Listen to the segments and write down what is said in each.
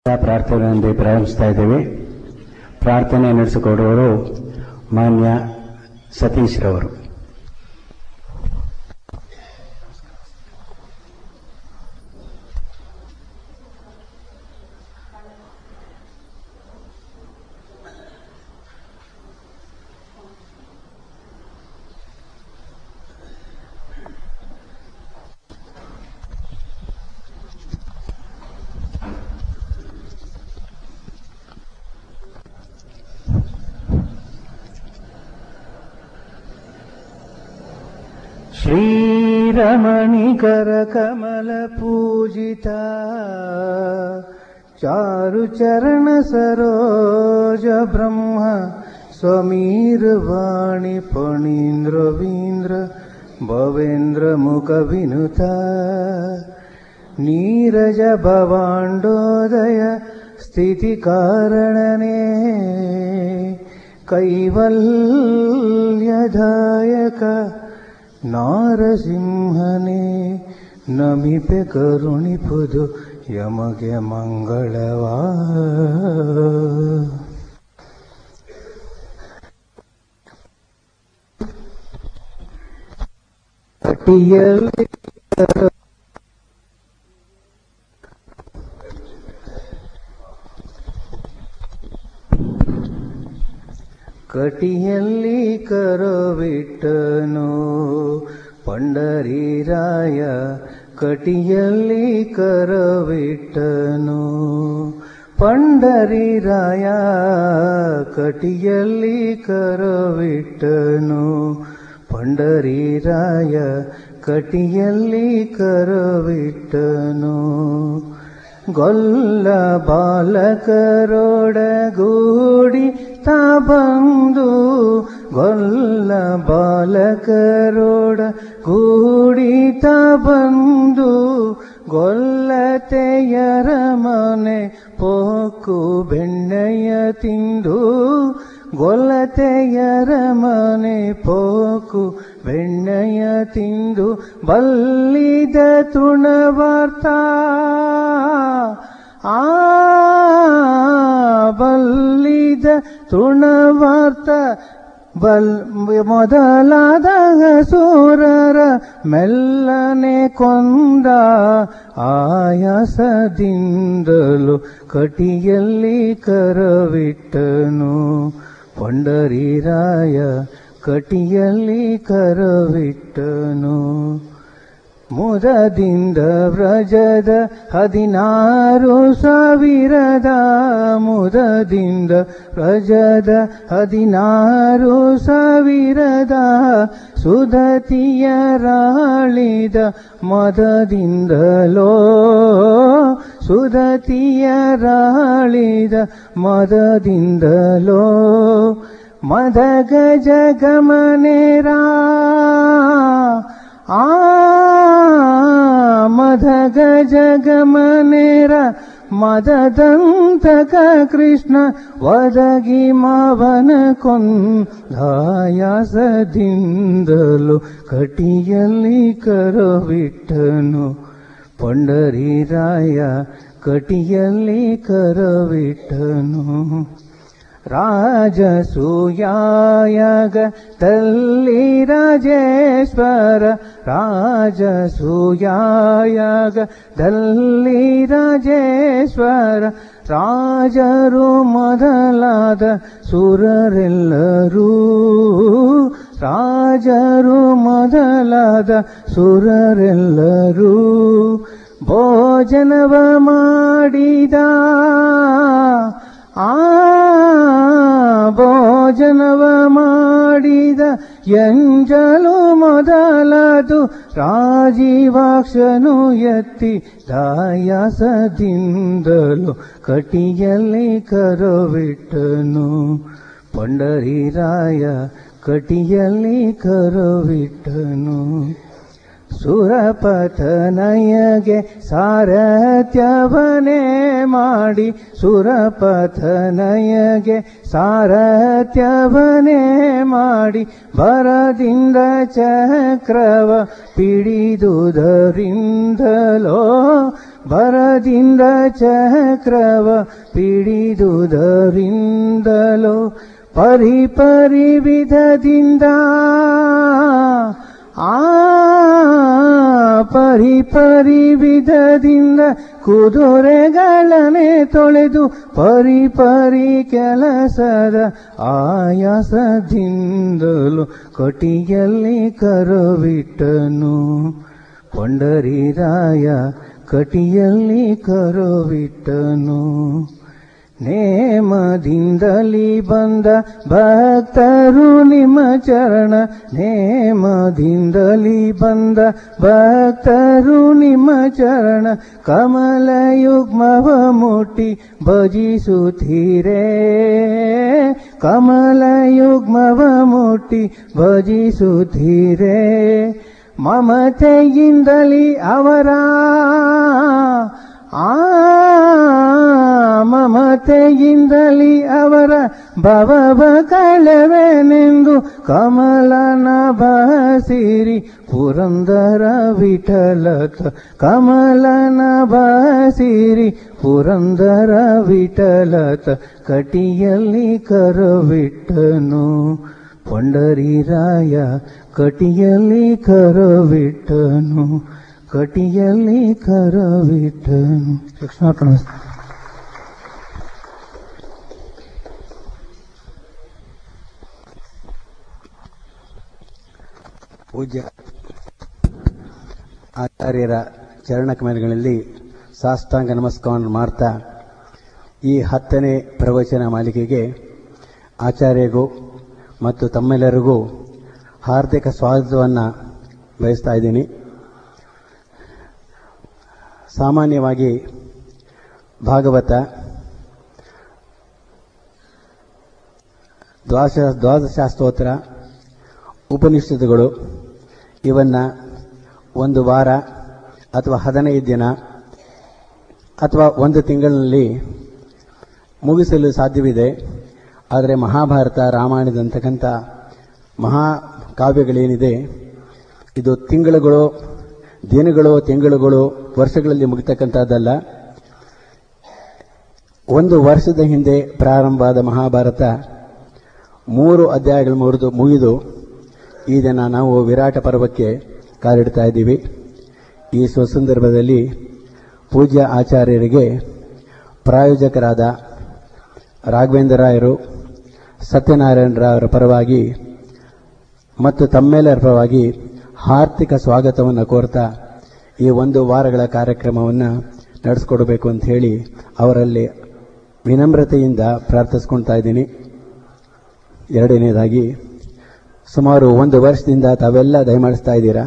ಪ್ರಾರ್ಥನೆಯೊಂದಿಗೆ ಪ್ರಾರಂಭಿಸ್ತಾ ಇದ್ದೇವೆ ಪ್ರಾರ್ಥನೆ ನಡೆಸಿಕೊಡುವವರು ಮಾನ್ಯ ಸತೀಶ್ ರವರು ಶ್ರೀರಮಣಿಕರ ಕಮಲ ಪೂಜಿತ ಚಾರು ಚರಣ ಸರೋಜ ಬ್ರಹ್ಮ ಸ್ವಮೀರ ವಾಣಿ ಫಣೀಂದ್ರವೀಂದ್ರ ಭವೇಂದ್ರ ಮುಖ ವಿನುತ ನೀರಜ ಭವಾಂಡೋದಯ ಸ್ಥಿತಿ ಕಾರಣನೇ ಕೈವಲ್ಯದಾಯಕ ನಾರಸಿಂಹನೇ ನಮಿಪೆ ಕರುಣಿಪುದು ಯಮಗೆ ಮಂಗಳವಾ ಕಟಿಯಲ್ಲಿ ಕಟಿಯಲ್ಲಿ ಕರವಿಟ್ಟನು ಪಂಡರೀರಾಯ ಕಟಿಯಲ್ಲಿ ಕರವಿಟ್ಟನು ಪಂಡರೀರಾಯ ಕಟಿಯಲ್ಲಿ ಕರವಿಟ್ಟನು ಪಂಡರೀರಾಯ ಕಟಿಯಲ್ಲಿ ಕರವಿಟ್ಟನು ಗೊಲ್ಲ ಬಾಲಕರೊಡಗೂಡಿ ತಾ ಬಂದು ಗೊಲ್ಲ ಬಾಲಕರೋಡ ಗೂಡಿ ತಾ ಬಂದು ಗೊಲ್ಲತೆಯರ ಮನೆ ಪೋಕು ಬೆಣ್ಣೆಯ ತಿಂದು ಗೊಲ್ಲತೆಯರ ಮನೆ ಪೋಕು ಬೆಣ್ಣೆಯ ತಿಂದು ಬಲ್ಲಿದ ತೃಣವಾರ್ತ ಆ ಬಲ್ಲಿದ ತೃಣವಾರ್ತ ಬಲ್ ಮೊದಲಾದ ಸೂರರ ಮೆಲ್ಲನೆ ಕೊಂದ ಆಯಾಸದಿಂದಲು ಕಟಿಯಲ್ಲಿ ಕರವಿಟ್ಟನು ಪಂಡರೀರಾಯ ಕಟಿಯಲ್ಲಿ ಕರವಿಟ್ಟನು ಮುದದಿಂದ ವ್ರಜದ ಹದಿನಾರು ಸಾವಿರದ ಮುದದಿಂದ ವ್ರಜದ ಹದಿನಾರು ಸಾವಿರದ ಸುಧತಿಯರಾಳಿದ ಮದದಿಂದಲೋ ಸುಧತಿಯರಾಳಿದ ಮದದಿಂದಲೋ ಮದ ಗಜ ಗಮನೇರಾ ಆ ಮದ ಗಜ ಗಮನೇರ ಮದದಂತಕ ಕೃಷ್ಣ ಒದಗಿ ಮಾವನ ಕೊಂದಾಯಾಸದಿಂದಲು ಕಟಿಯಲ್ಲಿ ಕರವಿಟ್ಟನು ಪಂಡರೀರಾಯ ಕಟಿಯಲ್ಲಿ ಕರವಿಟ್ಟನು ರಾಜಸೂಯಾಯಗ ತಲ್ಲಿ ರಾಜೇಶ್ವರ ರಾಜಸೂಯಾಯಗ ದಲ್ಲಿ ರಾಜೇಶ್ವರ ರಾಜರು ಮೊದಲಾದ ಸುರರೆಲ್ಲರೂ ರಾಜರು ಮೊದಲಾದ ಸುರರೆಲ್ಲರೂ ಭೋಜನವ ಮಾಡಿದ ಆ ಭೋಜನವ ಮಾಡಿದ ಎಂಜಲು ಮೊದಲದು ರಾಜೀವಾಕ್ಷನು ಎತ್ತಿ ದಾಯಾಸದಿಂದಲು ಕಟಿಯಲ್ಲಿ ಕರವಿಟ್ಟನು ಪಂಡರೀರಾಯ ಕಟಿಯಲ್ಲಿ ಕರವಿಟ್ಟನು ಸುರಪಥನಯಗೆ ಸಾರಥ್ಯವನೇ ಮಾಡಿ ಸುರಪಥನಯಗೆ ಸಾರಥ್ಯವನೇ ಮಾಡಿ ಬರದಿಂದ ಚಕ್ರವ ಪಿಡಿದುದರಿಂದಲೋ ಬರದಿಂದ ಚಕ್ರವ ಪಿಡಿದುದರಿಂದಲೋ ಪರಿ ಪರಿ ವಿಧದಿಂದ ಆ ಪರಿ ಪರಿ ವಿಧದಿಂದ ಕುದುರೆಗಳನೆ ತೊಳೆದು ಪರಿ ಪರಿ ಕೆಲಸದ ಆಯಾಸದಿಂದಲೂ ಕಟಿಯಲ್ಲಿ ಕರುವಿಟ್ಟನು ಪಂಡರಿರಾಯ ಕಟಿಯಲ್ಲಿ ಕರುವಿಟ್ಟನು ನೇಮದಿಂದಲಿ ಬಂದ ಭಕ್ತರು ನಿಮ್ಮ ಚರಣ ನೇಮದಿಂದಲಿ ಬಂದ ಭಕ್ತರು ನಿಮ್ಮ ಚರಣ ಕಮಲಯುಗ್ಮವ ಮುಟ್ಟಿ ಭಜಿಸುತ್ತೀರೇ ಕಮಲಯುಗ್ಮವ ಮುಟ್ಟಿ ಭಜಿಸುತ್ತೀರೇ ಮಮತೆಯಿಂದಲಿ ಅವರ ಆ ಮಮತೆಯಿಂದಲಿ ಅವರ ಭವವ ಕಳವೆನೆಂದು ಕಮಲನ ಬಸಿರಿ ಪುರಂದರ ವಿಠಲತ ಕಮಲನ ಬಸಿರಿ ಪುರಂದರ ವಿಠಲತ ಕಟಿಯಲ್ಲಿ ಕರವಿಟ್ಟನು ಪಂಡರಿರಾಯ ಕಟಿಯಲ್ಲಿ ಕರವಿಟ್ಟನು ಕಟಿಯಲ್ಲಿ ಕರವಿಟ್ಟನು ಕೃಷ್ಣಾರ್ಪಣ ಪೂಜ್ಯ ಆಚಾರ್ಯರ ಚರಣ ಕಮಲಗಳಲ್ಲಿ ಸಾಷ್ಟಾಂಗ ನಮಸ್ಕಾರ ಮಾಡ್ತಾ ಈ ಹತ್ತನೇ ಪ್ರವಚನ ಮಾಲಿಕೆಗೆ ಆಚಾರ್ಯಗೂ ಮತ್ತು ತಮ್ಮೆಲ್ಲರಿಗೂ ಹಾರ್ದಿಕ ಸ್ವಾಗತವನ್ನು ಬಯಸ್ತಾ ಇದ್ದೀನಿ ಸಾಮಾನ್ಯವಾಗಿ ಭಾಗವತ ದ್ವಾಶ ದ್ವಾದಶಾಸ್ತೋತ್ರ ಉಪನಿಷತ್ತುಗಳು ಇವನ್ನು ಒಂದು ವಾರ ಅಥವಾ ಹದಿನೈದು ದಿನ ಅಥವಾ ಒಂದು ತಿಂಗಳಿನಲ್ಲಿ ಮುಗಿಸಲು ಸಾಧ್ಯವಿದೆ ಆದರೆ ಮಹಾಭಾರತ ರಾಮಾಯಣದಂತಕ್ಕಂಥ ಮಹಾಕಾವ್ಯಗಳೇನಿದೆ ಇದು ತಿಂಗಳುಗಳು ದಿನಗಳು ತಿಂಗಳುಗಳು ವರ್ಷಗಳಲ್ಲಿ ಮುಗಿತಕ್ಕಂಥದ್ದಲ್ಲ ಒಂದು ವರ್ಷದ ಹಿಂದೆ ಪ್ರಾರಂಭವಾದ ಮಹಾಭಾರತ ಮೂರು ಅಧ್ಯಾಯಗಳು ಮುರಿದು ಮುಗಿದು ಈ ದಿನ ನಾವು ವಿರಾಟ ಪರ್ವಕ್ಕೆ ಕಾಲಿಡ್ತಾ ಇದ್ದೀವಿ ಈ ಸುಸಂದರ್ಭದಲ್ಲಿ ಪೂಜ್ಯ ಆಚಾರ್ಯರಿಗೆ ಪ್ರಾಯೋಜಕರಾದ ರಾಘವೇಂದ್ರ ರಾಯರು ಸತ್ಯನಾರಾಯಣ ರಾಯರ ಪರವಾಗಿ ಮತ್ತು ತಮ್ಮೆಲ್ಲರ ಪರವಾಗಿ ಹಾರ್ದಿಕ ಸ್ವಾಗತವನ್ನು ಕೋರ್ತಾ ಈ ಒಂದು ವಾರಗಳ ಕಾರ್ಯಕ್ರಮವನ್ನು ನಡೆಸ್ಕೊಡ್ಬೇಕು ಅಂತ ಹೇಳಿ ಅವರಲ್ಲಿ ವಿನಮ್ರತೆಯಿಂದ ಪ್ರಾರ್ಥಿಸ್ಕೊಳ್ತಾ ಇದ್ದೀನಿ ಎರಡನೇದಾಗಿ ಸುಮಾರು ಒಂದು ವರ್ಷದಿಂದ ತಾವೆಲ್ಲ ದಯಮಾಡಿಸ್ತಾ ಇದ್ದೀರಾ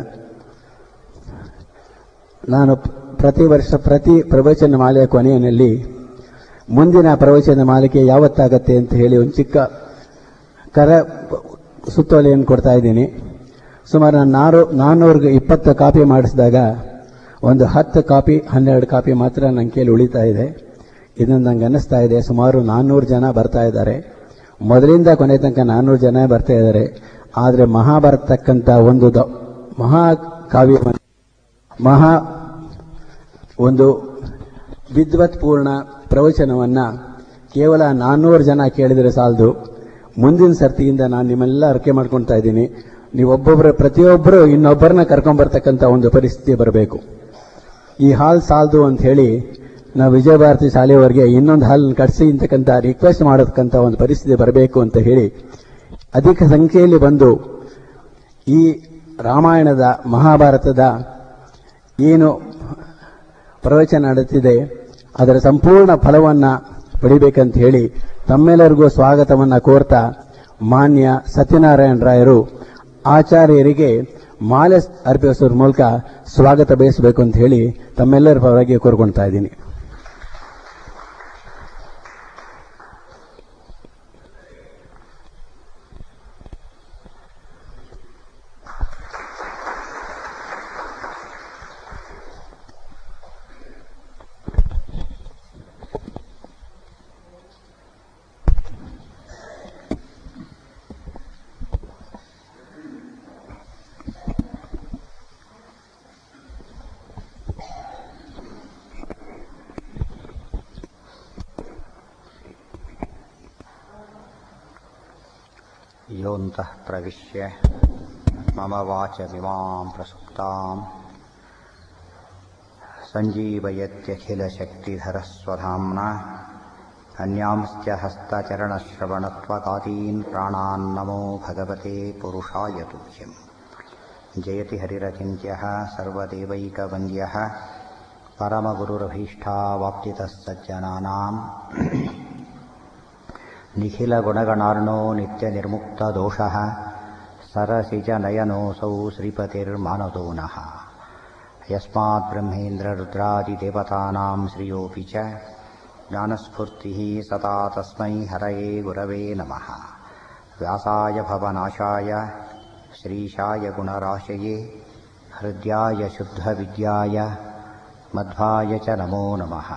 ನಾನು ಪ್ರತಿ ವರ್ಷ ಪ್ರತಿ ಪ್ರವಚನ ಮಾಲೆಯ ಕೊನೆಯಲ್ಲಿ ಮುಂದಿನ ಪ್ರವಚನ ಮಾಲಿಕೆ ಯಾವತ್ತಾಗತ್ತೆ ಅಂತ ಹೇಳಿ ಒಂದು ಚಿಕ್ಕ ಕರ ಸುತ್ತೋಲೆಯನ್ನು ಕೊಡ್ತಾ ಇದ್ದೀನಿ ಸುಮಾರು ನಾನು ನಾರು ನಾನ್ನೂರಿಗೆ ಇಪ್ಪತ್ತು ಕಾಪಿ ಮಾಡಿಸಿದಾಗ ಒಂದು ಹತ್ತು ಕಾಪಿ ಹನ್ನೆರಡು ಕಾಪಿ ಮಾತ್ರ ನನ್ನ ಕೈಲಿ ಉಳಿತಾ ಇದೆ ಇದನ್ನು ನಂಗೆ ಅನ್ನಿಸ್ತಾ ಇದೆ ಸುಮಾರು ನಾನ್ನೂರು ಜನ ಬರ್ತಾ ಇದ್ದಾರೆ ಮೊದಲಿಂದ ಕೊನೆ ತನಕ ನಾನ್ನೂರು ಜನ ಬರ್ತಾ ಇದ್ದಾರೆ ಆದರೆ ಮಹಾಭಾರತಕ್ಕಂಥ ಒಂದು ದ ಮಹಾಕಾವ್ಯವನ್ನು ಮಹಾ ಒಂದು ವಿದ್ವತ್ಪೂರ್ಣ ಪ್ರವಚನವನ್ನು ಕೇವಲ ನಾನ್ನೂರು ಜನ ಕೇಳಿದರೆ ಸಾಲದು ಮುಂದಿನ ಸರ್ತಿಯಿಂದ ನಾನು ನಿಮ್ಮೆಲ್ಲ ಅರ್ಕೆ ಮಾಡ್ಕೊಳ್ತಾ ಇದ್ದೀನಿ ನೀವೊಬ್ಬೊಬ್ಬರ ಪ್ರತಿಯೊಬ್ಬರು ಇನ್ನೊಬ್ಬರನ್ನ ಕರ್ಕೊಂಬರ್ತಕ್ಕಂಥ ಒಂದು ಪರಿಸ್ಥಿತಿ ಬರಬೇಕು ಈ ಹಾಲ್ ಸಾಲದು ಅಂತ ಹೇಳಿ ನಾವು ವಿಜಯ ಭಾರತಿ ಶಾಲೆಯವರಿಗೆ ಇನ್ನೊಂದು ಹಾಲನ್ನು ಕಟ್ಸಿ ಅಂತಕ್ಕಂಥ ರಿಕ್ವೆಸ್ಟ್ ಮಾಡತಕ್ಕಂಥ ಒಂದು ಪರಿಸ್ಥಿತಿ ಬರಬೇಕು ಅಂತ ಹೇಳಿ ಅಧಿಕ ಸಂಖ್ಯೆಯಲ್ಲಿ ಬಂದು ಈ ರಾಮಾಯಣದ ಮಹಾಭಾರತದ ಏನು ಪ್ರವಚನ ನಡೆದಿದೆ ಅದರ ಸಂಪೂರ್ಣ ಫಲವನ್ನು ಪಡಿಬೇಕಂತ ಹೇಳಿ ತಮ್ಮೆಲ್ಲರಿಗೂ ಸ್ವಾಗತವನ್ನು ಕೋರ್ತಾ ಮಾನ್ಯ ಸತ್ಯನಾರಾಯಣ ರಾಯರು ಆಚಾರ್ಯರಿಗೆ ಮಾಲೆ ಅರ್ಪಿಸೋದ್ರ ಮೂಲಕ ಸ್ವಾಗತ ಬಯಸಬೇಕು ಅಂತ ಹೇಳಿ ತಮ್ಮೆಲ್ಲರ ಪರವಾಗಿ ಕೋರ್ಕೊಳ್ತಾ ಇದ್ದೀನಿ योऽन्तः प्रविश्य मम वाचमिमां प्रसुप्ताम् सञ्जीवयत्यखिलशक्तिधरस्वधाम्ना अन्यांश्च हस्तचरणश्रवणत्वकादीन् प्राणान्नमो भगवते पुरुषाय तुभ्यम् जयति हरिरचिन्त्यः सर्वदेवैकवन्द्यः परमगुरुरभीष्टावाप्तितः सज्जनानाम् निखिलगुणगणार्णो नित्यनिर्मुक्तदोषः सरसिजनयनोऽसौ श्रीपतिर्मानदो नः यस्माद्ब्रह्मेन्द्ररुद्रादिदेवतानां श्रियोऽपि च ज्ञानस्फूर्तिः सदा तस्मै हरये गुरवे नमः व्यासाय भवनाशाय श्रीशाय गुणराशये हृद्याय शुद्धविद्याय मध्वाय च नमो नमः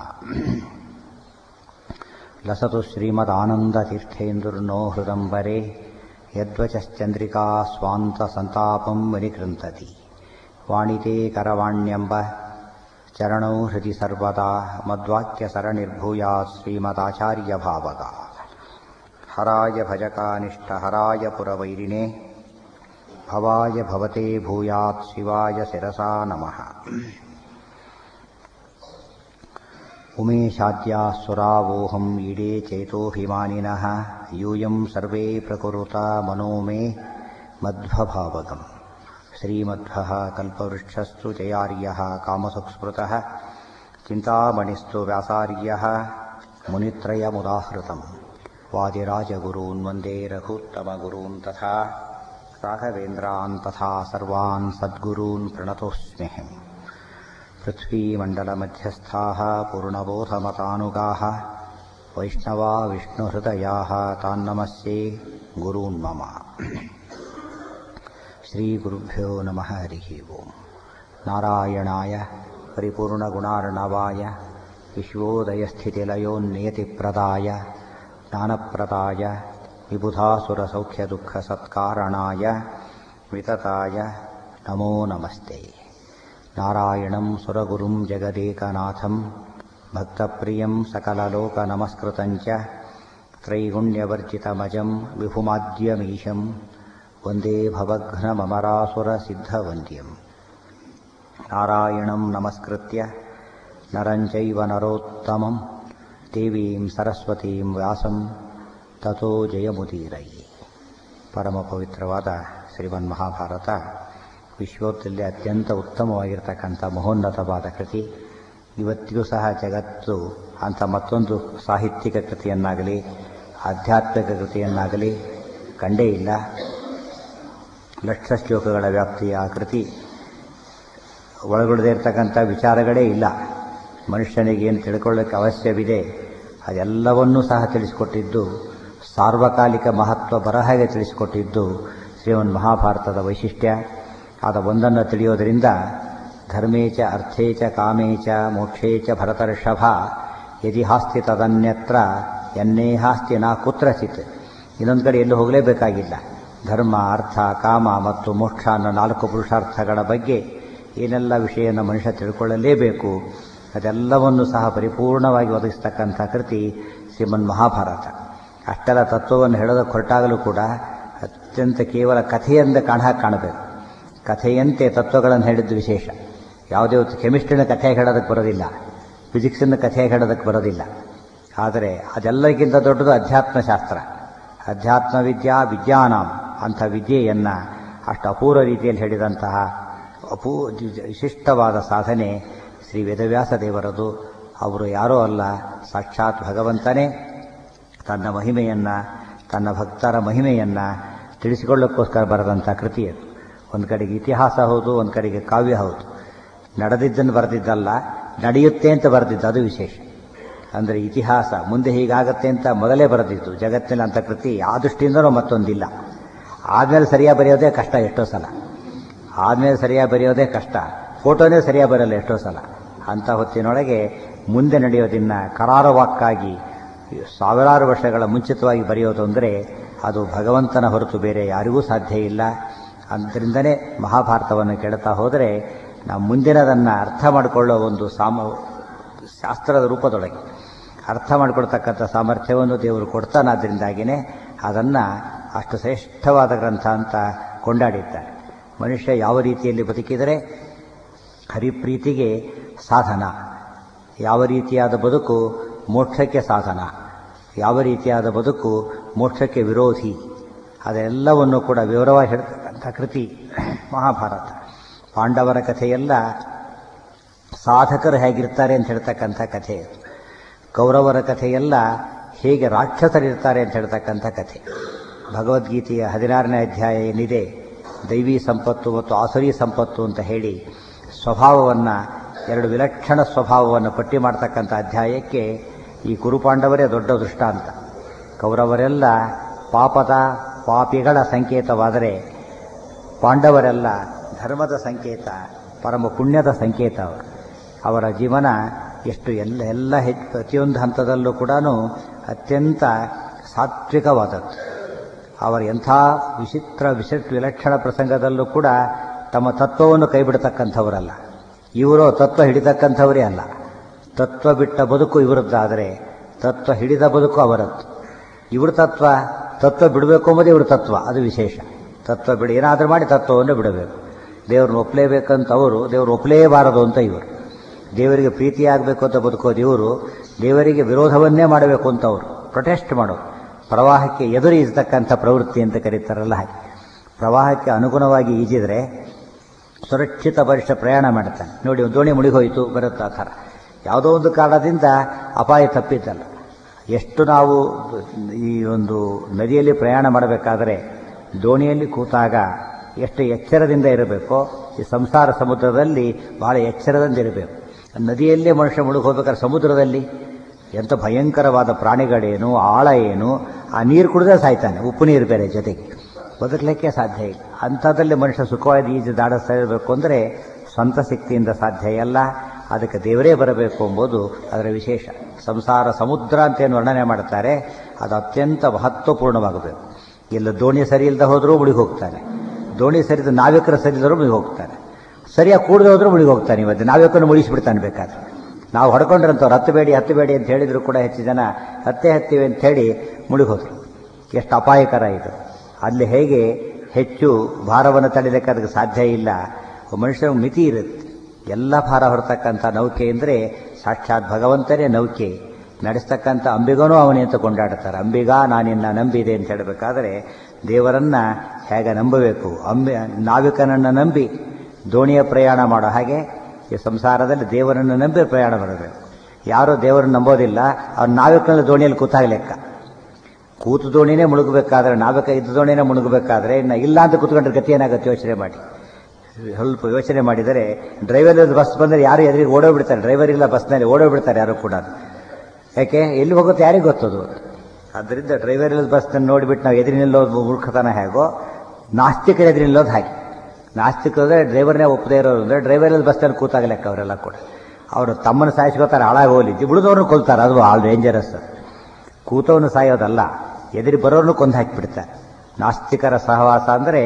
लसतु श्रीमदानन्दतीर्थेन्दुर्नो हृदम्बरे यद्वचश्चन्द्रिका स्वान्तसन्तापं विनिकृन्तति वाणिते करवाण्यम्ब चरणौ हृदि सर्वदा मद्वाक्यसरणिर्भूयात् श्रीमदाचार्यभावगा हराय भजकानिष्ठहराय पुरवैरिणे भवाय भवते भूयात् शिवाय शिरसा नमः उमेशाद्याः सुरावोऽहम् ईडे चेतोऽभिमानिनः यूयं सर्वे प्रकुरुता मनो मे मध्वभावगम् श्रीमध्वः कल्पवृक्षस्तु जयार्यः कामसुस्मृतः चिन्तामणिस्तु व्यासार्यः मुनित्रयमुदाहृतम् वादिराजगुरून् वन्दे रघुत्तमगुरून् तथा राघवेन्द्रान् तथा सर्वान् सद्गुरून् प्रणतोऽस्म्यहम् पृथ्वीमण्डलमध्यस्थाः पूर्णबोधमतानुगाः वैष्णवा विष्णुहृदयाः तान्नमस्ये गुरून् मम श्रीगुरुभ्यो नमः हरिः ओम् नारायणाय परिपूर्णगुणार्णवाय विश्वोदयस्थितिलयोन्नियतिप्रदाय ज्ञानप्रदाय विबुधासुरसौख्यदुःखसत्कारणाय वितताय नमो नमस्ते नारायणं सुरगुरुं जगदेकनाथं भक्तप्रियं सकललोकनमस्कृतं च त्रैगुण्यवर्जितमजं विभुमाद्यमीशं वन्दे भवघ्नममरासुरसिद्धवन्द्यम् नारायणं नमस्कृत्य नरं चैव नरोत्तमं देवीं सरस्वतीं ವ್ಯಾಸಂ ತಥೋ ಜಯಮುದೀರಯಿ ಪರಮ ಪವಿತ್ರವಾದ ಶ್ರೀಮನ್ಮಹಾಭಾರತ ವಿಶ್ವದಲ್ಲಿ ಅತ್ಯಂತ ಉತ್ತಮವಾಗಿರ್ತಕ್ಕಂಥ ಮಹೋನ್ನತವಾದ ಕೃತಿ ಇವತ್ತಿಗೂ ಸಹ ಜಗತ್ತು ಅಂಥ ಮತ್ತೊಂದು ಸಾಹಿತ್ಯಿಕ ಕೃತಿಯನ್ನಾಗಲಿ ಆಧ್ಯಾತ್ಮಿಕ ಕೃತಿಯನ್ನಾಗಲಿ ಕಂಡೇ ಇಲ್ಲ ಲಕ್ಷ ಶ್ಲೋಕಗಳ ವ್ಯಾಪ್ತಿಯ ಆ ಕೃತಿ ಒಳಗೊಳ್ಳದೇ ಇರತಕ್ಕಂಥ ವಿಚಾರಗಳೇ ಇಲ್ಲ ಮನುಷ್ಯನಿಗೆ ಏನು ತಿಳ್ಕೊಳ್ಳೋಕ್ಕೆ ಅವಶ್ಯವಿದೆ ಅದೆಲ್ಲವನ್ನೂ ಸಹ ತಿಳಿಸಿಕೊಟ್ಟಿದ್ದು ಸಾರ್ವಕಾಲಿಕ ಮಹತ್ವ ಬರಹಾಗೆ ತಿಳಿಸಿಕೊಟ್ಟಿದ್ದು ಶ್ರೀಮನ್ ಮಹಾಭಾರತದ ವೈಶಿಷ್ಟ್ಯ ಆದ ಒಂದನ್ನು ತಿಳಿಯೋದರಿಂದ ಧರ್ಮೇಚ ಅರ್ಥೇಚ ಕಾಮೇಚ ಮೋಕ್ಷೇಚ ಭರತರ್ಷಭ ಯದಿ ಹಾಸ್ತಿ ತದನ್ಯತ್ರ ಎನ್ನೇ ಹಾಸ್ತಿ ನಾ ಕುತ್ರಚಿತ್ ಇನ್ನೊಂದು ಕಡೆ ಎಲ್ಲೂ ಹೋಗಲೇಬೇಕಾಗಿಲ್ಲ ಧರ್ಮ ಅರ್ಥ ಕಾಮ ಮತ್ತು ಮೋಕ್ಷ ಅನ್ನೋ ನಾಲ್ಕು ಪುರುಷಾರ್ಥಗಳ ಬಗ್ಗೆ ಏನೆಲ್ಲ ವಿಷಯವನ್ನು ಮನುಷ್ಯ ತಿಳ್ಕೊಳ್ಳಲೇಬೇಕು ಅದೆಲ್ಲವನ್ನು ಸಹ ಪರಿಪೂರ್ಣವಾಗಿ ಒದಗಿಸ್ತಕ್ಕಂಥ ಕೃತಿ ಶ್ರೀಮನ್ ಮಹಾಭಾರತ ಅಷ್ಟೆಲ್ಲ ತತ್ವವನ್ನು ಹೇಳೋದಕ್ಕೆ ಹೊರಟಾಗಲೂ ಕೂಡ ಅತ್ಯಂತ ಕೇವಲ ಕಥೆಯಿಂದ ಕಾಣ ಕಾಣಬೇಕು ಕಥೆಯಂತೆ ತತ್ವಗಳನ್ನು ಹೇಳಿದ್ದು ವಿಶೇಷ ಯಾವುದೇ ಒಂದು ಕೆಮಿಸ್ಟ್ರಿನ ಕಥೆ ಹೇಳೋದಕ್ಕೆ ಬರೋದಿಲ್ಲ ಫಿಸಿಕ್ಸಿನ ಕಥೆ ಹೇಳೋದಕ್ಕೆ ಬರೋದಿಲ್ಲ ಆದರೆ ಅದೆಲ್ಲಕ್ಕಿಂತ ದೊಡ್ಡದು ಅಧ್ಯಾತ್ಮ ಶಾಸ್ತ್ರ ಅಧ್ಯಾತ್ಮ ವಿದ್ಯಾ ವಿಜ್ಞಾನಂ ಅಂಥ ವಿದ್ಯೆಯನ್ನು ಅಷ್ಟು ಅಪೂರ್ವ ರೀತಿಯಲ್ಲಿ ಹೇಳಿದಂತಹ ಅಪೂ ವಿಶಿಷ್ಟವಾದ ಸಾಧನೆ ಶ್ರೀ ವೇದವ್ಯಾಸ ದೇವರದು ಅವರು ಯಾರೋ ಅಲ್ಲ ಸಾಕ್ಷಾತ್ ಭಗವಂತನೇ ತನ್ನ ಮಹಿಮೆಯನ್ನು ತನ್ನ ಭಕ್ತರ ಮಹಿಮೆಯನ್ನು ತಿಳಿಸಿಕೊಳ್ಳೋಕ್ಕೋಸ್ಕರ ಬರೆದಂಥ ಕೃತಿ ಅದು ಒಂದು ಕಡೆಗೆ ಇತಿಹಾಸ ಹೌದು ಒಂದು ಕಡೆಗೆ ಕಾವ್ಯ ಹೌದು ನಡೆದಿದ್ದನ್ನು ಬರೆದಿದ್ದಲ್ಲ ನಡೆಯುತ್ತೆ ಅಂತ ಬರೆದಿದ್ದು ಅದು ವಿಶೇಷ ಅಂದರೆ ಇತಿಹಾಸ ಮುಂದೆ ಹೀಗಾಗತ್ತೆ ಅಂತ ಮೊದಲೇ ಬರೆದಿದ್ದು ಜಗತ್ತಿನ ಅಂಥ ಕೃತಿ ಆ ದೃಷ್ಟಿಯಿಂದಲೂ ಮತ್ತೊಂದಿಲ್ಲ ಆದಮೇಲೆ ಸರಿಯಾಗಿ ಬರೆಯೋದೇ ಕಷ್ಟ ಎಷ್ಟೋ ಸಲ ಆದಮೇಲೆ ಸರಿಯಾಗಿ ಬರೆಯೋದೇ ಕಷ್ಟ ಫೋಟೋನೇ ಸರಿಯಾಗಿ ಬರಲ್ಲ ಎಷ್ಟೋ ಸಲ ಅಂಥ ಹೊತ್ತಿನೊಳಗೆ ಮುಂದೆ ನಡೆಯೋದನ್ನ ಕರಾರವಾಕ್ಕಾಗಿ ಸಾವಿರಾರು ವರ್ಷಗಳ ಮುಂಚಿತವಾಗಿ ಬರೆಯೋದು ಅಂದರೆ ಅದು ಭಗವಂತನ ಹೊರತು ಬೇರೆ ಯಾರಿಗೂ ಸಾಧ್ಯ ಇಲ್ಲ ಅದರಿಂದನೇ ಮಹಾಭಾರತವನ್ನು ಕೇಳ್ತಾ ಹೋದರೆ ನಾವು ಮುಂದಿನದನ್ನು ಅರ್ಥ ಮಾಡಿಕೊಳ್ಳೋ ಒಂದು ಸಾಮ ಶಾಸ್ತ್ರದ ರೂಪದೊಳಗೆ ಅರ್ಥ ಮಾಡಿಕೊಡ್ತಕ್ಕಂಥ ಸಾಮರ್ಥ್ಯವನ್ನು ದೇವರು ಕೊಡ್ತಾನಾದ್ದರಿಂದಾಗಿಯೇ ಅದನ್ನು ಅಷ್ಟು ಶ್ರೇಷ್ಠವಾದ ಗ್ರಂಥ ಅಂತ ಕೊಂಡಾಡಿದ್ದಾರೆ ಮನುಷ್ಯ ಯಾವ ರೀತಿಯಲ್ಲಿ ಬದುಕಿದರೆ ಹರಿಪ್ರೀತಿಗೆ ಸಾಧನ ಯಾವ ರೀತಿಯಾದ ಬದುಕು ಮೋಕ್ಷಕ್ಕೆ ಸಾಧನ ಯಾವ ರೀತಿಯಾದ ಬದುಕು ಮೋಕ್ಷಕ್ಕೆ ವಿರೋಧಿ ಅದೆಲ್ಲವನ್ನು ಕೂಡ ವಿವರವಾಗಿ ಹೇಳ್ತಕ್ಕಂಥ ಕೃತಿ ಮಹಾಭಾರತ ಪಾಂಡವರ ಕಥೆಯೆಲ್ಲ ಸಾಧಕರು ಹೇಗಿರ್ತಾರೆ ಅಂತ ಹೇಳ್ತಕ್ಕಂಥ ಕಥೆ ಕೌರವರ ಕಥೆಯೆಲ್ಲ ಹೇಗೆ ರಾಕ್ಷಸರಿರ್ತಾರೆ ಅಂತ ಹೇಳ್ತಕ್ಕಂಥ ಕಥೆ ಭಗವದ್ಗೀತೆಯ ಹದಿನಾರನೇ ಅಧ್ಯಾಯ ಏನಿದೆ ದೈವಿ ಸಂಪತ್ತು ಮತ್ತು ಆಸುರಿ ಸಂಪತ್ತು ಅಂತ ಹೇಳಿ ಸ್ವಭಾವವನ್ನು ಎರಡು ವಿಲಕ್ಷಣ ಸ್ವಭಾವವನ್ನು ಪಟ್ಟಿ ಮಾಡ್ತಕ್ಕಂಥ ಅಧ್ಯಾಯಕ್ಕೆ ಈ ಕುರುಪಾಂಡವರೇ ದೊಡ್ಡ ದೃಷ್ಟಾಂತ ಕೌರವರೆಲ್ಲ ಪಾಪದ ಪಾಪಿಗಳ ಸಂಕೇತವಾದರೆ ಪಾಂಡವರೆಲ್ಲ ಧರ್ಮದ ಸಂಕೇತ ಪರಮ ಪುಣ್ಯದ ಸಂಕೇತ ಅವರು ಅವರ ಜೀವನ ಎಷ್ಟು ಎಲ್ಲ ಎಲ್ಲ ಹೆಚ್ಚು ಪ್ರತಿಯೊಂದು ಹಂತದಲ್ಲೂ ಕೂಡ ಅತ್ಯಂತ ಸಾತ್ವಿಕವಾದದ್ದು ಅವರ ಎಂಥ ವಿಚಿತ್ರ ವಿಶಿಷ್ಟ ವಿಲಕ್ಷಣ ಪ್ರಸಂಗದಲ್ಲೂ ಕೂಡ ತಮ್ಮ ತತ್ವವನ್ನು ಕೈಬಿಡತಕ್ಕಂಥವರಲ್ಲ ಇವರು ತತ್ವ ಹಿಡಿತಕ್ಕಂಥವರೇ ಅಲ್ಲ ತತ್ವ ಬಿಟ್ಟ ಬದುಕು ಇವರದ್ದಾದರೆ ತತ್ವ ಹಿಡಿದ ಬದುಕು ಅವರದ್ದು ಇವ್ರ ತತ್ವ ತತ್ವ ಬಿಡಬೇಕು ಎಂಬುದೇ ಇವ್ರ ತತ್ವ ಅದು ವಿಶೇಷ ತತ್ವ ಬಿಡಿ ಏನಾದರೂ ಮಾಡಿ ತತ್ವವನ್ನು ಬಿಡಬೇಕು ದೇವ್ರನ್ನ ಒಪ್ಪಲೇಬೇಕಂತ ಅವರು ದೇವ್ರು ಒಪ್ಪಲೇಬಾರದು ಅಂತ ಇವರು ದೇವರಿಗೆ ಪ್ರೀತಿಯಾಗಬೇಕು ಅಂತ ಬದುಕೋದು ಇವರು ದೇವರಿಗೆ ವಿರೋಧವನ್ನೇ ಮಾಡಬೇಕು ಅಂತ ಅವರು ಪ್ರೊಟೆಸ್ಟ್ ಮಾಡೋದು ಪ್ರವಾಹಕ್ಕೆ ಎದುರು ಈಜತಕ್ಕಂಥ ಪ್ರವೃತ್ತಿ ಅಂತ ಕರೀತಾರಲ್ಲ ಹಾಗೆ ಪ್ರವಾಹಕ್ಕೆ ಅನುಗುಣವಾಗಿ ಈಜಿದರೆ ಸುರಕ್ಷಿತ ಬರಿಷ್ಠ ಪ್ರಯಾಣ ಮಾಡ್ತಾನೆ ನೋಡಿ ಒಂದು ದೋಣಿ ಮುಳುಗೋಯ್ತು ಬರುತ್ತೆ ಆ ಥರ ಯಾವುದೋ ಒಂದು ಕಾರಣದಿಂದ ಅಪಾಯ ತಪ್ಪಿದ್ದಲ್ಲ ಎಷ್ಟು ನಾವು ಈ ಒಂದು ನದಿಯಲ್ಲಿ ಪ್ರಯಾಣ ಮಾಡಬೇಕಾದರೆ ದೋಣಿಯಲ್ಲಿ ಕೂತಾಗ ಎಷ್ಟು ಎಚ್ಚರದಿಂದ ಇರಬೇಕೋ ಈ ಸಂಸಾರ ಸಮುದ್ರದಲ್ಲಿ ಬಹಳ ಎಚ್ಚರದಿಂದ ಇರಬೇಕು ನದಿಯಲ್ಲೇ ಮನುಷ್ಯ ಮುಳುಗಿ ಹೋಗ್ಬೇಕಾದ್ರೆ ಸಮುದ್ರದಲ್ಲಿ ಎಂಥ ಭಯಂಕರವಾದ ಪ್ರಾಣಿಗಳೇನು ಆಳ ಏನು ಆ ನೀರು ಕುಡಿದ್ರೆ ಸಾಯ್ತಾನೆ ಉಪ್ಪು ನೀರು ಬೇರೆ ಜೊತೆಗೆ ಬದುಕಲಿಕ್ಕೆ ಸಾಧ್ಯ ಇಲ್ಲ ಅಂಥದ್ರಲ್ಲಿ ಮನುಷ್ಯ ಸುಖವಾಗಿ ಈಜು ದಾಡಿಸ್ತಾ ಇರಬೇಕು ಅಂದರೆ ಸ್ವಂತ ಶಕ್ತಿಯಿಂದ ಸಾಧ್ಯ ಇಲ್ಲ ಅದಕ್ಕೆ ದೇವರೇ ಬರಬೇಕು ಎಂಬುದು ಅದರ ವಿಶೇಷ ಸಂಸಾರ ಸಮುದ್ರ ಅಂತ ಏನು ವರ್ಣನೆ ಮಾಡ್ತಾರೆ ಅದು ಅತ್ಯಂತ ಮಹತ್ವಪೂರ್ಣವಾಗಬೇಕು ಇಲ್ಲ ದೋಣಿ ಸರಿ ಇಲ್ಲದೆ ಹೋದರೂ ಮುಳುಗಿ ಹೋಗ್ತಾನೆ ದೋಣಿ ಸರಿದ ನಾವಿಕರ ಸರಿ ಇಲ್ಲದರೂ ಮುಳುಗಿ ಹೋಗ್ತಾನೆ ಸರಿಯಾಗಿ ಕೂಡದೆ ಹೋದರೂ ಮುಳುಗಿ ಹೋಗ್ತಾನೆ ಇವತ್ತು ನಾವಿಕನ್ನು ಮುಳಿಸಿಬಿಡ್ತಾನೆ ಬೇಕಾದ್ರೆ ನಾವು ಹೊಡ್ಕೊಂಡ್ರಂಥವ್ರು ಹತ್ತಬೇಡಿ ಹತ್ತಬೇಡಿ ಅಂತ ಹೇಳಿದ್ರು ಕೂಡ ಹೆಚ್ಚು ಜನ ಹತ್ತೆ ಹತ್ತೀವಿ ಅಂತ ಹೇಳಿ ಮುಳುಗಿ ಹೋದ್ರು ಎಷ್ಟು ಅಪಾಯಕರ ಇದು ಅಲ್ಲಿ ಹೇಗೆ ಹೆಚ್ಚು ಭಾರವನ್ನು ತಡಿಲಿಕ್ಕೆ ಅದಕ್ಕೆ ಸಾಧ್ಯ ಇಲ್ಲ ಮನುಷ್ಯನ ಮಿತಿ ಇರುತ್ತೆ ಎಲ್ಲ ಭಾರ ಹೊರತಕ್ಕಂಥ ನೌಕೆ ಅಂದರೆ ಸಾಕ್ಷಾತ್ ಭಗವಂತನೇ ನೌಕೆ ನಡೆಸ್ತಕ್ಕಂಥ ಅಂಬಿಗನೂ ಅವನೇ ಅಂತ ಕೊಂಡಾಡ್ತಾರೆ ಅಂಬಿಗ ನಾನಿನ್ನ ನಂಬಿದೆ ಅಂತ ಹೇಳಬೇಕಾದ್ರೆ ದೇವರನ್ನ ಹೇಗೆ ನಂಬಬೇಕು ಅಂಬಿ ನಾವಿಕನನ್ನು ನಂಬಿ ದೋಣಿಯ ಪ್ರಯಾಣ ಮಾಡೋ ಹಾಗೆ ಈ ಸಂಸಾರದಲ್ಲಿ ದೇವರನ್ನು ನಂಬಿ ಪ್ರಯಾಣ ಮಾಡಬೇಕು ಯಾರೂ ದೇವರನ್ನು ನಂಬೋದಿಲ್ಲ ಅವ್ರು ನಾವಿಕನಲ್ಲಿ ದೋಣಿಯಲ್ಲಿ ಕೂತಾಗ ಲೆಕ್ಕ ಕೂತು ದೋಣಿನೇ ಮುಳುಗಬೇಕಾದ್ರೆ ನಾವಿಕ ಇದ್ದ ದೋಣಿನೇ ಮುಳುಗಬೇಕಾದ್ರೆ ಇನ್ನು ಇಲ್ಲ ಅಂತ ಕೂತ್ಕೊಂಡ್ರೆ ಗತಿ ಏನಾಗುತ್ತೆ ಯೋಚನೆ ಮಾಡಿ ಸ್ವಲ್ಪ ಯೋಚನೆ ಮಾಡಿದರೆ ಡ್ರೈವರ್ ಬಸ್ ಬಂದರೆ ಯಾರು ಎದುರಿಗೆ ಓಡೋಗ್ಬಿಡ್ತಾರೆ ಡ್ರೈವರ್ ಇಲ್ಲ ಬಸ್ನಲ್ಲಿ ಓಡೋಗ್ಬಿಡ್ತಾರೆ ಯಾರು ಕೂಡ ಯಾಕೆ ಎಲ್ಲಿ ಹೋಗುತ್ತೆ ಯಾರಿಗೆ ಗೊತ್ತದು ಅದರಿಂದ ಡ್ರೈವರ್ ಇಲ್ಲದ ಬಸ್ನಲ್ಲಿ ನೋಡಿಬಿಟ್ಟು ನಾವು ಎದುರು ನಿಲ್ಲೋದು ಮೂರ್ಖತನ ಹೇಗೋ ನಾಸ್ತಿಕರ ಎದುರು ನಿಲ್ಲೋದು ಹಾಗೆ ನಾಸ್ತಿಕರೇ ಡ್ರೈವರ್ನೇ ಒಪ್ಪದೇ ಇರೋರು ಅಂದರೆ ಡ್ರೈವರ್ ಇಲ್ಲದ ಬಸ್ನಲ್ಲಿ ಕೂತಾಗ ಲೆಕ್ಕ ಅವರೆಲ್ಲ ಕೂಡ ಅವರು ತಮ್ಮನ್ನು ಸಾಯಿಸ್ಕೋತಾರೆ ಹಾಳಾಗಿ ಹೋಗ್ಲಿ ಉಳಿದವ್ರನ್ನ ಕೊಲ್ತಾರೆ ಅದು ಆಲ್ ಡೇಂಜರಸ್ ಕೂತವನು ಸಾಯೋದಲ್ಲ ಎದುರು ಬರೋರ್ನು ಕೊಂದು ಹಾಕಿಬಿಡ್ತಾರೆ ನಾಸ್ತಿಕರ ಸಹವಾಸ ಅಂದರೆ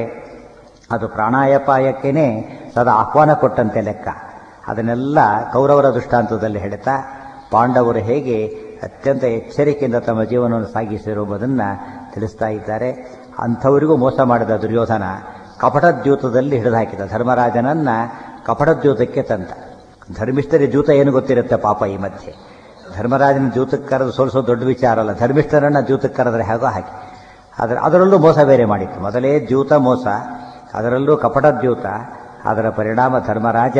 ಅದು ಪ್ರಾಣಾಯಪಾಯಕ್ಕೇನೆ ಸದಾ ಆಹ್ವಾನ ಕೊಟ್ಟಂತೆ ಲೆಕ್ಕ ಅದನ್ನೆಲ್ಲ ಕೌರವರ ದೃಷ್ಟಾಂತದಲ್ಲಿ ಹೇಳ್ತಾ ಪಾಂಡವರು ಹೇಗೆ ಅತ್ಯಂತ ಎಚ್ಚರಿಕೆಯಿಂದ ತಮ್ಮ ಜೀವನವನ್ನು ಸಾಗಿಸಿರುವುದನ್ನು ತಿಳಿಸ್ತಾ ಇದ್ದಾರೆ ಅಂಥವರಿಗೂ ಮೋಸ ಮಾಡಿದ ದುರ್ಯೋಧನ ಕಪಟದ್ಯೂತದಲ್ಲಿ ಹಿಡಿದು ಹಾಕಿದ ಧರ್ಮರಾಜನನ್ನ ಕಪಟದ್ಯೂತಕ್ಕೆ ತಂದ ಧರ್ಮಿಷ್ಠರ ದ್ಯೂತ ಏನು ಗೊತ್ತಿರುತ್ತೆ ಪಾಪ ಈ ಮಧ್ಯೆ ಧರ್ಮರಾಜನ ದ್ಯೂತಕ್ಕೆ ಕರೆದು ಸೋಲಿಸೋದು ದೊಡ್ಡ ವಿಚಾರ ಅಲ್ಲ ಧರ್ಮಿಷ್ಠರನ್ನ ದ್ಯೂತಕ್ಕೆ ಕರೆದ್ರೆ ಹೇಗೋ ಹಾಗೆ ಅದರ ಅದರಲ್ಲೂ ಮೋಸ ಬೇರೆ ಮಾಡಿತ್ತು ಮೊದಲೇ ದ್ಯೂತ ಮೋಸ ಅದರಲ್ಲೂ ಕಪಟ ದ್ಯೂತ ಅದರ ಪರಿಣಾಮ ಧರ್ಮರಾಜ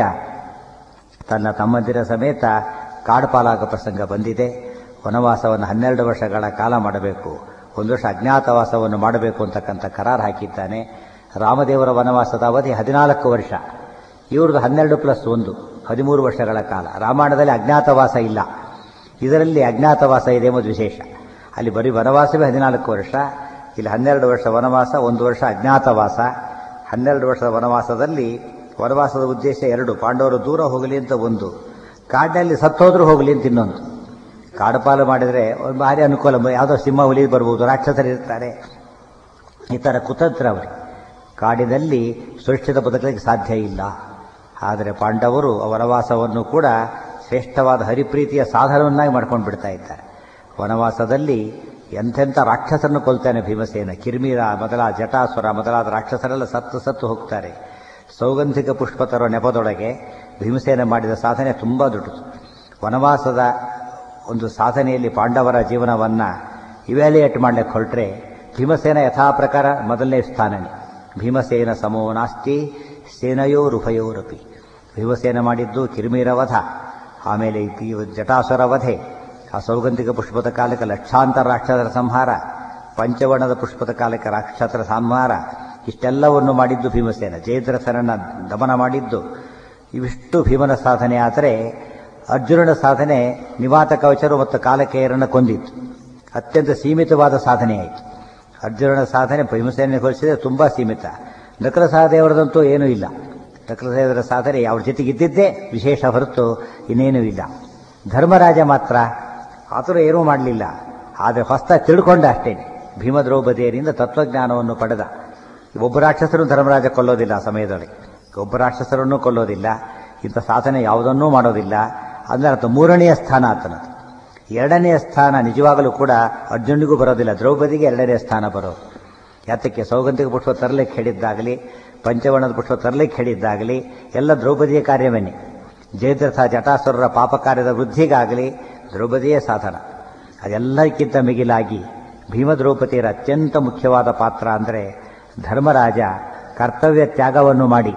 ತನ್ನ ತಮ್ಮಂದಿರ ಸಮೇತ ಕಾಡುಪಾಲಾಗ ಪ್ರಸಂಗ ಬಂದಿದೆ ವನವಾಸವನ್ನು ಹನ್ನೆರಡು ವರ್ಷಗಳ ಕಾಲ ಮಾಡಬೇಕು ಒಂದು ವರ್ಷ ಅಜ್ಞಾತವಾಸವನ್ನು ಮಾಡಬೇಕು ಅಂತಕ್ಕಂಥ ಕರಾರು ಹಾಕಿದ್ದಾನೆ ರಾಮದೇವರ ವನವಾಸದ ಅವಧಿ ಹದಿನಾಲ್ಕು ವರ್ಷ ಇವ್ರದ್ದು ಹನ್ನೆರಡು ಪ್ಲಸ್ ಒಂದು ಹದಿಮೂರು ವರ್ಷಗಳ ಕಾಲ ರಾಮಾಯಣದಲ್ಲಿ ಅಜ್ಞಾತವಾಸ ಇಲ್ಲ ಇದರಲ್ಲಿ ಅಜ್ಞಾತವಾಸ ಇದೆ ಎಂಬುದು ವಿಶೇಷ ಅಲ್ಲಿ ಬರೀ ವನವಾಸವೇ ಹದಿನಾಲ್ಕು ವರ್ಷ ಇಲ್ಲಿ ಹನ್ನೆರಡು ವರ್ಷ ವನವಾಸ ಒಂದು ವರ್ಷ ಅಜ್ಞಾತವಾಸ ಹನ್ನೆರಡು ವರ್ಷದ ವನವಾಸದಲ್ಲಿ ವನವಾಸದ ಉದ್ದೇಶ ಎರಡು ಪಾಂಡವರು ದೂರ ಹೋಗಲಿ ಅಂತ ಒಂದು ಕಾಡಿನಲ್ಲಿ ಸತ್ತೋದ್ರೂ ಹೋಗಲಿ ಅಂತ ಇನ್ನೊಂದು ಕಾಡುಪಾಲು ಮಾಡಿದರೆ ಒಂದು ಭಾರಿ ಅನುಕೂಲ ಯಾವುದೋ ಸಿಂಹ ಹುಲಿ ಬರ್ಬೋದು ರಾಕ್ಷಸರು ಇರ್ತಾರೆ ಈ ಥರ ಕುತಂತ್ರ ಅವರಿಗೆ ಕಾಡಿನಲ್ಲಿ ಸುರಕ್ಷಿತ ಬದುಕಲಿಕ್ಕೆ ಸಾಧ್ಯ ಇಲ್ಲ ಆದರೆ ಪಾಂಡವರು ವನವಾಸವನ್ನು ಕೂಡ ಶ್ರೇಷ್ಠವಾದ ಹರಿಪ್ರೀತಿಯ ಸಾಧನವನ್ನಾಗಿ ಮಾಡ್ಕೊಂಡು ಬಿಡ್ತಾ ಇದ್ದಾರೆ ವನವಾಸದಲ್ಲಿ ಎಂಥೆಂಥ ರಾಕ್ಷಸರನ್ನು ಕೊಲ್ತಾನೆ ಭೀಮಸೇನ ಕಿರ್ಮೀರ ಮೊದಲ ಜಟಾಸುರ ಮೊದಲಾದ ರಾಕ್ಷಸರೆಲ್ಲ ಸತ್ತು ಸತ್ತು ಹೋಗ್ತಾರೆ ಸೌಗಂಧಿಕ ಪುಷ್ಪ ತರೋ ನೆಪದೊಳಗೆ ಭೀಮಸೇನ ಮಾಡಿದ ಸಾಧನೆ ತುಂಬ ದೊಡ್ಡದು ವನವಾಸದ ಒಂದು ಸಾಧನೆಯಲ್ಲಿ ಪಾಂಡವರ ಜೀವನವನ್ನು ಇವ್ಯಾಲ್ಯೂಯೇಟ್ ಮಾಡಲಿಕ್ಕೆ ಹೊರಟ್ರೆ ಭೀಮಸೇನ ಯಥಾ ಪ್ರಕಾರ ಮೊದಲನೇ ಸ್ಥಾನನೇ ಭೀಮಸೇನ ಸಮೋ ನಾಸ್ತಿ ಸೇನಯೋರುಭಯೋರಪಿ ಭೀಮಸೇನ ಮಾಡಿದ್ದು ಕಿರ್ಮೀರ ವಧ ಆಮೇಲೆ ಈ ಜಟಾಸುರ ವಧೆ ಆ ಸೌಗಂಧಿಕ ಪುಷ್ಪದ ಕಾಲಕ್ಕೆ ಲಕ್ಷಾಂತರ ರಾಕ್ಷಸರ ಸಂಹಾರ ಪಂಚವರ್ಣದ ಪುಷ್ಪದ ಕಾಲಕ್ಕೆ ರಾಕ್ಷಸರ ಸಂಹಾರ ಇಷ್ಟೆಲ್ಲವನ್ನು ಮಾಡಿದ್ದು ಭೀಮಸೇನ ಜಯದ್ರಥನನ್ನು ದಮನ ಮಾಡಿದ್ದು ಇವಿಷ್ಟು ಭೀಮನ ಸಾಧನೆ ಆದರೆ ಅರ್ಜುನನ ಸಾಧನೆ ನಿವಾತ ಕವಚರು ಮತ್ತು ಕಾಲಕೇಯರನ್ನು ಕೊಂದಿತ್ತು ಅತ್ಯಂತ ಸೀಮಿತವಾದ ಸಾಧನೆಯಾಯಿತು ಅರ್ಜುನನ ಸಾಧನೆ ಭೀಮಸೇನೆ ಹೋಲಿಸಿದರೆ ತುಂಬ ಸೀಮಿತ ನಕಲ ಸಹದೇವರದಂತೂ ಏನೂ ಇಲ್ಲ ನಕಲ ಸಹದೇವರ ಸಾಧನೆ ಅವ್ರ ಜೊತೆಗಿದ್ದಿದ್ದೇ ವಿಶೇಷ ಹೊರತು ಇನ್ನೇನೂ ಇಲ್ಲ ಧರ್ಮರಾಜ ಮಾತ್ರ ಆತನು ಏನೂ ಮಾಡಲಿಲ್ಲ ಆದರೆ ಹೊಸ್ತ ತಿಳ್ಕೊಂಡ ಅಷ್ಟೇ ಭೀಮ ದ್ರೌಪದಿಯರಿಂದ ತತ್ವಜ್ಞಾನವನ್ನು ಪಡೆದ ಒಬ್ಬ ರಾಕ್ಷಸರು ಧರ್ಮರಾಜ ಕೊಲ್ಲೋದಿಲ್ಲ ಆ ಸಮಯದೊಳಗೆ ಒಬ್ಬ ರಾಕ್ಷಸರನ್ನು ಕೊಲ್ಲೋದಿಲ್ಲ ಇಂಥ ಸಾಧನೆ ಯಾವುದನ್ನೂ ಮಾಡೋದಿಲ್ಲ ಅಂದರೆ ಆತ ಮೂರನೆಯ ಸ್ಥಾನ ಆತನದು ಎರಡನೆಯ ಸ್ಥಾನ ನಿಜವಾಗಲೂ ಕೂಡ ಅರ್ಜುನಿಗೂ ಬರೋದಿಲ್ಲ ದ್ರೌಪದಿಗೆ ಎರಡನೆಯ ಸ್ಥಾನ ಬರೋದು ಯಾತಕ್ಕೆ ಸೌಗಂಧಿಕ ಪುಷ್ಪ ತರಲಿಕ್ಕೆ ಹೇಳಿದ್ದಾಗಲಿ ಪಂಚವರ್ಣದ ಪುಷ್ಪ ತರಲಿಕ್ಕೆ ಹೇಳಿದ್ದಾಗಲಿ ಎಲ್ಲ ದ್ರೌಪದಿಯ ಕಾರ್ಯವನ್ನೇ ಜಯದ್ರಥ ಜಟಾಸುರರ ಪಾಪ ಕಾರ್ಯದ ವೃದ್ಧಿಗಾಗಲಿ ದ್ರೌಪದಿಯೇ ಸಾಧನ ಅದೆಲ್ಲಕ್ಕಿಂತ ಮಿಗಿಲಾಗಿ ಭೀಮ ದ್ರೌಪದಿಯರ ಅತ್ಯಂತ ಮುಖ್ಯವಾದ ಪಾತ್ರ ಅಂದರೆ ಧರ್ಮರಾಜ ಕರ್ತವ್ಯ ತ್ಯಾಗವನ್ನು ಮಾಡಿ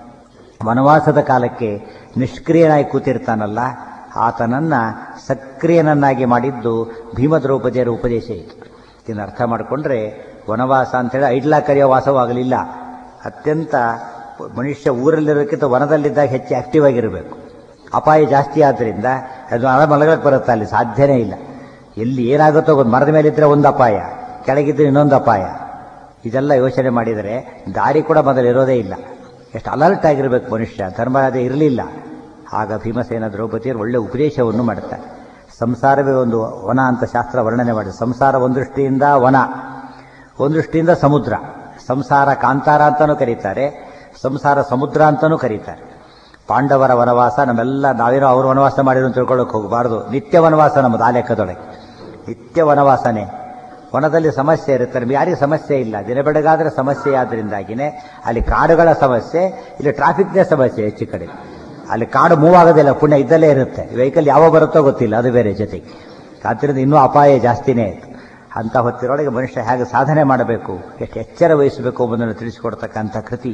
ವನವಾಸದ ಕಾಲಕ್ಕೆ ನಿಷ್ಕ್ರಿಯನಾಗಿ ಕೂತಿರ್ತಾನಲ್ಲ ಆತನನ್ನ ಸಕ್ರಿಯನನ್ನಾಗಿ ಮಾಡಿದ್ದು ಭೀಮ ದ್ರೌಪದಿಯರ ಉಪದೇಶ ಇತ್ತು ಇದನ್ನು ಅರ್ಥ ಮಾಡಿಕೊಂಡ್ರೆ ವನವಾಸ ಅಂತೇಳಿ ಐಡ್ಲಾ ಕರೆಯೋ ವಾಸವಾಗಲಿಲ್ಲ ಅತ್ಯಂತ ಮನುಷ್ಯ ಊರಲ್ಲಿರೋಕ್ಕಿಂತ ವನದಲ್ಲಿದ್ದಾಗ ಹೆಚ್ಚು ಆಕ್ಟಿವ್ ಆಗಿರಬೇಕು ಅಪಾಯ ಜಾಸ್ತಿ ಆದ್ದರಿಂದ ಅದು ಅಳ ಮಲಗಕ್ಕೆ ಬರುತ್ತೆ ಅಲ್ಲಿ ಸಾಧ್ಯನೇ ಇಲ್ಲ ಎಲ್ಲಿ ಏನಾಗುತ್ತೋ ಒಂದು ಮರದ ಮೇಲಿದ್ದರೆ ಒಂದು ಅಪಾಯ ಕೆಳಗಿದ್ರೆ ಇನ್ನೊಂದು ಅಪಾಯ ಇದೆಲ್ಲ ಯೋಚನೆ ಮಾಡಿದರೆ ದಾರಿ ಕೂಡ ಮೊದಲಿರೋದೇ ಇಲ್ಲ ಎಷ್ಟು ಅಲರ್ಟ್ ಆಗಿರಬೇಕು ಮನುಷ್ಯ ಧರ್ಮರಾಜ ಇರಲಿಲ್ಲ ಆಗ ಭೀಮಸೇನ ದ್ರೌಪದಿಯರು ಒಳ್ಳೆ ಉಪದೇಶವನ್ನು ಮಾಡುತ್ತಾರೆ ಸಂಸಾರವೇ ಒಂದು ವನ ಅಂತ ಶಾಸ್ತ್ರ ವರ್ಣನೆ ಮಾಡಿದೆ ಸಂಸಾರ ಒಂದು ದೃಷ್ಟಿಯಿಂದ ವನ ಒಂದು ದೃಷ್ಟಿಯಿಂದ ಸಮುದ್ರ ಸಂಸಾರ ಕಾಂತಾರ ಅಂತಲೂ ಕರೀತಾರೆ ಸಂಸಾರ ಸಮುದ್ರ ಅಂತಲೂ ಕರೀತಾರೆ ಪಾಂಡವರ ವನವಾಸ ನಮ್ಮೆಲ್ಲ ನಾವೇನೋ ಅವರು ವನವಾಸ ಮಾಡಿರೋ ತಿಳ್ಕೊಳ್ಳೋಕೆ ಹೋಗಬಾರ್ದು ನಿತ್ಯ ವನವಾಸ ನಮ್ಮದು ಆ ಲೆಕ್ಕದೊಳಗೆ ನಿತ್ಯ ವನವಾಸನೆ ವನದಲ್ಲಿ ಸಮಸ್ಯೆ ಇರುತ್ತೆ ನಮ್ಗೆ ಯಾರಿಗೆ ಸಮಸ್ಯೆ ಇಲ್ಲ ದಿನ ಬೆಳಗಾದ್ರೆ ಸಮಸ್ಯೆ ಆದ್ರಿಂದಾಗಿನೇ ಅಲ್ಲಿ ಕಾಡುಗಳ ಸಮಸ್ಯೆ ಇಲ್ಲಿ ಟ್ರಾಫಿಕ್ನೇ ಸಮಸ್ಯೆ ಹೆಚ್ಚು ಕಡೆ ಅಲ್ಲಿ ಕಾಡು ಮೂವ್ ಆಗೋದಿಲ್ಲ ಪುಣ್ಯ ಇದ್ದಲ್ಲೇ ಇರುತ್ತೆ ವೆಹಿಕಲ್ ಯಾವ ಬರುತ್ತೋ ಗೊತ್ತಿಲ್ಲ ಅದು ಬೇರೆ ಜೊತೆಗೆ ಆದ್ದರಿಂದ ಇನ್ನೂ ಅಪಾಯ ಜಾಸ್ತಿನೇ ಆಯಿತು ಅಂತ ಹೊತ್ತಿರೊಳಗೆ ಮನುಷ್ಯ ಹೇಗೆ ಸಾಧನೆ ಮಾಡಬೇಕು ಎಷ್ಟು ಎಚ್ಚರ ವಹಿಸಬೇಕು ಎಂಬುದನ್ನು ತಿಳಿಸಿಕೊಡ್ತಕ್ಕಂಥ ಕೃತಿ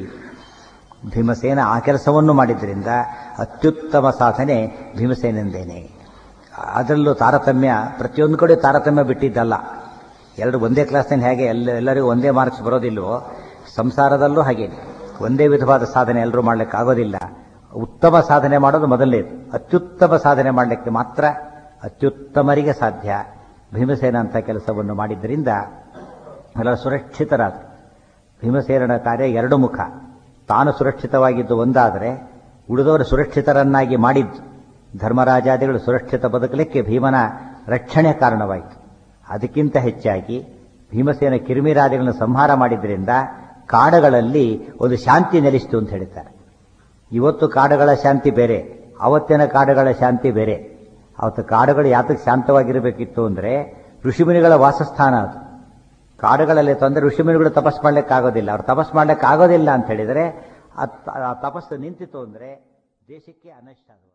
ಭೀಮಸೇನ ಆ ಕೆಲಸವನ್ನು ಮಾಡಿದ್ರಿಂದ ಅತ್ಯುತ್ತಮ ಸಾಧನೆ ಭೀಮಸೇನೆಂದೇನೆ ಅದರಲ್ಲೂ ತಾರತಮ್ಯ ಪ್ರತಿಯೊಂದು ಕಡೆ ತಾರತಮ್ಯ ಬಿಟ್ಟಿದ್ದಲ್ಲ ಎರಡು ಒಂದೇ ಕ್ಲಾಸ್ನಲ್ಲಿ ಹೇಗೆ ಎಲ್ಲ ಎಲ್ಲರಿಗೂ ಒಂದೇ ಮಾರ್ಕ್ಸ್ ಬರೋದಿಲ್ವೋ ಸಂಸಾರದಲ್ಲೂ ಹಾಗೆ ಒಂದೇ ವಿಧವಾದ ಸಾಧನೆ ಎಲ್ಲರೂ ಮಾಡಲಿಕ್ಕೆ ಆಗೋದಿಲ್ಲ ಉತ್ತಮ ಸಾಧನೆ ಮಾಡೋದು ಮೊದಲನೇದು ಅತ್ಯುತ್ತಮ ಸಾಧನೆ ಮಾಡಲಿಕ್ಕೆ ಮಾತ್ರ ಅತ್ಯುತ್ತಮರಿಗೆ ಸಾಧ್ಯ ಭೀಮಸೇನ ಅಂತ ಕೆಲಸವನ್ನು ಮಾಡಿದ್ದರಿಂದ ಎಲ್ಲ ಸುರಕ್ಷಿತರಾದ ಭೀಮಸೇನನ ಕಾರ್ಯ ಎರಡು ಮುಖ ತಾನು ಸುರಕ್ಷಿತವಾಗಿದ್ದು ಒಂದಾದರೆ ಉಳಿದವರು ಸುರಕ್ಷಿತರನ್ನಾಗಿ ಮಾಡಿದ್ದು ಧರ್ಮರಾಜಾದಿಗಳು ಸುರಕ್ಷಿತ ಬದುಕಲಿಕ್ಕೆ ಭೀಮನ ರಕ್ಷಣೆ ಕಾರಣವಾಯಿತು ಅದಕ್ಕಿಂತ ಹೆಚ್ಚಾಗಿ ಭೀಮಸೇನ ಕಿರಿಮಿರಾದಿಗಳನ್ನು ಸಂಹಾರ ಮಾಡಿದ್ರಿಂದ ಕಾಡುಗಳಲ್ಲಿ ಒಂದು ಶಾಂತಿ ನೆಲೆಸಿತು ಅಂತ ಹೇಳ್ತಾರೆ ಇವತ್ತು ಕಾಡುಗಳ ಶಾಂತಿ ಬೇರೆ ಅವತ್ತಿನ ಕಾಡುಗಳ ಶಾಂತಿ ಬೇರೆ ಅವತ್ತು ಕಾಡುಗಳು ಯಾತಕ್ಕೆ ಶಾಂತವಾಗಿರಬೇಕಿತ್ತು ಅಂದರೆ ಋಷಿಮುನಿಗಳ ವಾಸಸ್ಥಾನ ಅದು ಕಾಡುಗಳಲ್ಲಿ ತಂದರೆ ಋಷಿಮುನಿಗಳು ತಪಸ್ ಮಾಡ್ಲಿಕ್ಕೆ ಆಗೋದಿಲ್ಲ ಅವ್ರು ತಪಸ್ ಮಾಡ್ಲಿಕ್ಕೆ ಆಗೋದಿಲ್ಲ ಅಂತ ಹೇಳಿದರೆ ಆ ತಪಸ್ಸು ನಿಂತಿತು ಅಂದರೆ ದೇಶಕ್ಕೆ ಅನಷ್ಟ ಅದು